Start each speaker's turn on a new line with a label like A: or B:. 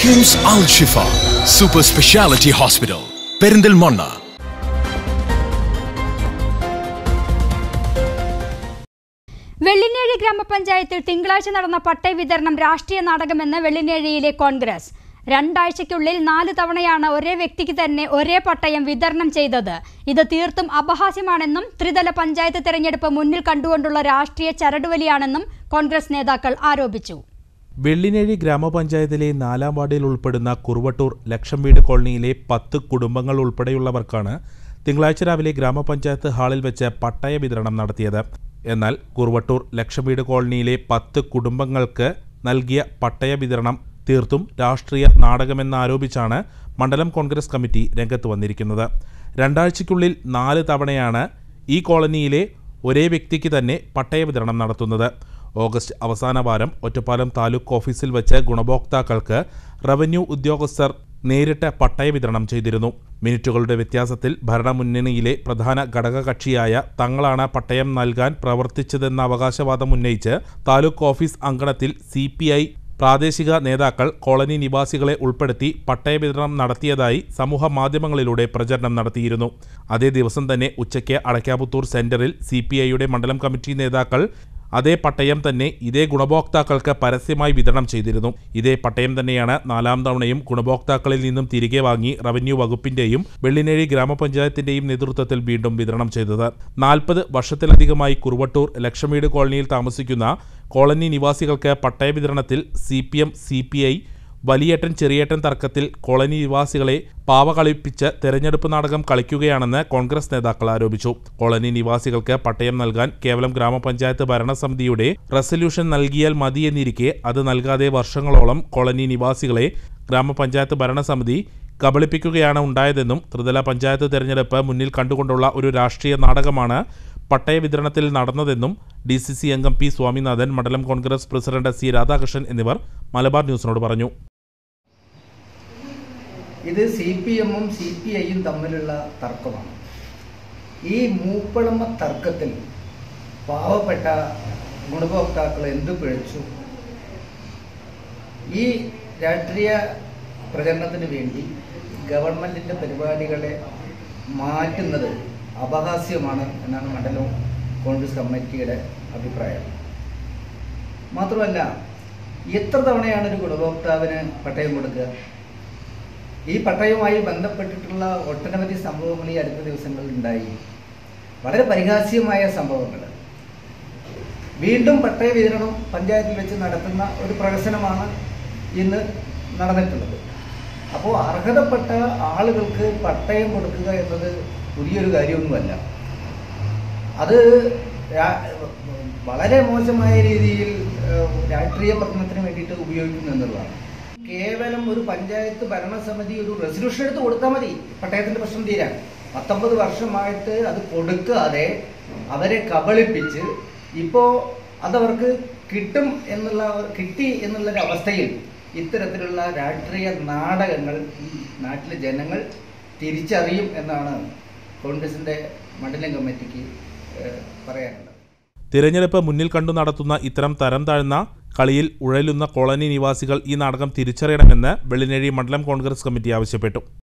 A: KIMS Al Shifa super speciality hospital Perinthalmanna
B: Vellinezhi ഗ്രാമപഞ്ചായത്തിൽ തിങ്കളാഴ്ച നടന്ന പട്ടയ വിതരണം രാഷ്ട്രീയ നാടകമെന്ന് വെള്ളിനേഴിയിലെ കോൺഗ്രസ് രണ്ടാഴ്ചയ്ക്കുള്ളിൽ നാല് തവണയാണ് ഒരേ വ്യക്തിക്ക് തന്നെ ഒരേ പട്ടയം വിതരണം ചെയ്തത് ഇത് തീർത്തും അപഹാസ്യമാണെന്നും ത്രിതല പഞ്ചായത്ത് തെരഞ്ഞെടുപ്പ് മുന്നിൽ കണ്ടുകൊണ്ടുള്ള രാഷ്ട്രീയ ചരടുവലിയാണെന്നും കോൺഗ്രസ് നേതാക്കൾ ആരോപിച്ചു
C: വെള്ളിനേഴി ഗ്രാമപഞ്ചായത്തിലെ നാലാം വാർഡിൽ ഉൾപ്പെടുന്ന കുറുവട്ടൂർ ലക്ഷം വീട് കോളനിയിലെ പത്ത് കുടുംബങ്ങൾ ഉൾപ്പെടെയുള്ളവർക്കാണ് തിങ്കളാഴ്ച രാവിലെ ഗ്രാമപഞ്ചായത്ത് ഹാളിൽ വെച്ച് പട്ടയ വിതരണം നടത്തിയത് എന്നാൽ കുറുവട്ടൂർ ലക്ഷം വീട് കോളനിയിലെ പത്ത് കുടുംബങ്ങൾക്ക് നൽകിയ പട്ടയ വിതരണം തീർത്തും രാഷ്ട്രീയ നാടകമെന്നാരോപിച്ചാണ് മണ്ഡലം കോൺഗ്രസ് കമ്മിറ്റി രംഗത്ത് വന്നിരിക്കുന്നത് രണ്ടാഴ്ചയ്ക്കുള്ളിൽ നാല് തവണയാണ് ഈ കോളനിയിലെ ഒരേ വ്യക്തിക്ക് തന്നെ പട്ടയ വിതരണം നടത്തുന്നത് ഓഗസ്റ്റ് അവസാന വാരം ഒറ്റപ്പാലം താലൂക്ക് ഓഫീസിൽ വെച്ച് ഗുണഭോക്താക്കൾക്ക് റവന്യൂ ഉദ്യോഗസ്ഥർ നേരിട്ട് പട്ടയ വിതരണം ചെയ്തിരുന്നു മിനിറ്റുകളുടെ വ്യത്യാസത്തിൽ ഭരണമുന്നണിയിലെ പ്രധാന ഘടകകക്ഷിയായ തങ്ങളാണ് പട്ടയം നൽകാൻ പ്രവർത്തിച്ചതെന്ന അവകാശവാദം ഉന്നയിച്ച് താലൂക്ക് ഓഫീസ് അങ്കണത്തിൽ സി പ്രാദേശിക നേതാക്കൾ കോളനി നിവാസികളെ ഉൾപ്പെടുത്തി പട്ടയ വിതരണം നടത്തിയതായി സമൂഹ മാധ്യമങ്ങളിലൂടെ പ്രചരണം നടത്തിയിരുന്നു അതേ ദിവസം തന്നെ ഉച്ചയ്ക്ക് അടയ്ക്കാപുത്തൂർ സെന്ററിൽ സി മണ്ഡലം കമ്മിറ്റി നേതാക്കൾ അതേ പട്ടയം തന്നെ ഇതേ ഗുണഭോക്താക്കൾക്ക് പരസ്യമായി വിതരണം ചെയ്തിരുന്നു ഇതേ പട്ടയം തന്നെയാണ് നാലാം തവണയും ഗുണഭോക്താക്കളിൽ നിന്നും തിരികെ വാങ്ങി റവന്യൂ വകുപ്പിന്റെയും വെള്ളിനേഴി ഗ്രാമപഞ്ചായത്തിന്റെയും നേതൃത്വത്തിൽ വീണ്ടും വിതരണം ചെയ്തത് നാൽപ്പത് വർഷത്തിലധികമായി കുറുവട്ടൂർ ലക്ഷമീട് കോളനിയിൽ താമസിക്കുന്ന കോളനി നിവാസികൾക്ക് പട്ടയ വിതരണത്തിൽ C P M C P I വലിയേട്ടൻ ചെറിയേട്ടൻ തർക്കത്തിൽ കോളനി നിവാസികളെ പാവ കളിപ്പിച്ച് തെരഞ്ഞെടുപ്പ് നാടകം കളിക്കുകയാണെന്ന് കോൺഗ്രസ് നേതാക്കൾ ആരോപിച്ചു കോളനി നിവാസികൾക്ക് പട്ടയം നൽകാൻ കേവലം ഗ്രാമപഞ്ചായത്ത് ഭരണസമിതിയുടെ റെസല്യൂഷൻ നൽകിയാൽ മതിയെന്നിരിക്കെ അത് നൽകാതെ വർഷങ്ങളോളം കോളനി നിവാസികളെ ഗ്രാമപഞ്ചായത്ത് ഭരണസമിതി കബളിപ്പിക്കുകയാണ് ഉണ്ടായതെന്നും ത്രിതല പഞ്ചായത്ത് തെരഞ്ഞെടുപ്പ് മുന്നിൽ കണ്ടുകൊണ്ടുള്ള ഒരു രാഷ്ട്രീയ നാടകമാണ് പട്ടയ വിതരണത്തിൽ നടന്നതെന്നും ഡി സി സി അംഗം പി സ്വാമിനാഥൻ മണ്ഡലം കോൺഗ്രസ് പ്രസിഡന്റ് സി രാധാകൃഷ്ണൻ എന്നിവർ മലബാർ ന്യൂസിനോട് പറഞ്ഞു
D: ഇത് സി പി എമ്മും സി പി ഐയും തമ്മിലുള്ള തർക്കമാണ് ഈ മൂപ്പളമ തർക്കത്തിൽ പാവപ്പെട്ട ഗുണഭോക്താക്കൾ എന്ത് പിഴച്ചു ഈ രാഷ്ട്രീയ പ്രചരണത്തിന് വേണ്ടി ഗവൺമെൻറ്റിൻ്റെ പരിപാടികളെ മാറ്റുന്നത് അപഹാസ്യമാണ് എന്നാണ് മണ്ഡലം കോൺഗ്രസ് കമ്മിറ്റിയുടെ അഭിപ്രായം മാത്രമല്ല എത്ര തവണയാണ് ഒരു ഗുണഭോക്താവിന് പട്ടയം കൊടുക്കുക ഈ പട്ടയവുമായി ബന്ധപ്പെട്ടിട്ടുള്ള ഒട്ടനവധി സംഭവങ്ങൾ ഈ അടുത്ത ദിവസങ്ങളിൽ ഉണ്ടായി വളരെ പരിഹാസ്യമായ സംഭവങ്ങൾ വീണ്ടും പട്ടയ വിതരണം പഞ്ചായത്തിൽ വെച്ച് നടത്തുന്ന ഒരു പ്രഹസനമാണ് ഇന്ന് നടന്നിട്ടുള്ളത് അപ്പോൾ അർഹതപ്പെട്ട ആളുകൾക്ക് പട്ടയം കൊടുക്കുക എന്നത് പുതിയൊരു കാര്യമൊന്നുമല്ല അത് രാ- വളരെ മോശമായ രീതിയിൽ ഏഹ്, രാഷ്ട്രീയ പ്രചരണത്തിന് വേണ്ടിയിട്ട് ഉപയോഗിക്കുന്നു എന്നുള്ളതാണ് കേവലം ഒരു പഞ്ചായത്ത് ഭരണസമിതി ഒരു റെസൊല്യൂഷൻ എടുത്ത് കൊടുത്താൽ മതി പട്ടയത്തിന്റെ പ്രശ്നം തീരാൻ പത്തൊമ്പത് വർഷമായിട്ട് അത് കൊടുക്കാതെ അവരെ കബളിപ്പിച്ച് ഇപ്പോൾ അതവർക്ക് കിട്ടും എന്നുള്ള കിട്ടി എന്നുള്ളൊരു അവസ്ഥയിൽ ഇത്തരത്തിലുള്ള രാഷ്ട്രീയ നാടകങ്ങൾ ഈ നാട്ടിലെ ജനങ്ങൾ തിരിച്ചറിയും എന്നാണ് കോൺഗ്രസിന്റെ മണ്ഡലം കമ്മിറ്റിക്ക് ഏഹ്, പറയാനുള്ളത്
C: തിരഞ്ഞെടുപ്പ് മുന്നിൽ കണ്ടു നടത്തുന്ന ഇത്തരം തരം താഴ്ന്ന കളിയിൽ ഉഴലുന്ന കോളനി നിവാസികൾ ഈ നാടകം തിരിച്ചറിയണമെന്ന് വെള്ളിനേഴി മണ്ഡലം കോൺഗ്രസ് കമ്മിറ്റി ആവശ്യപ്പെട്ടു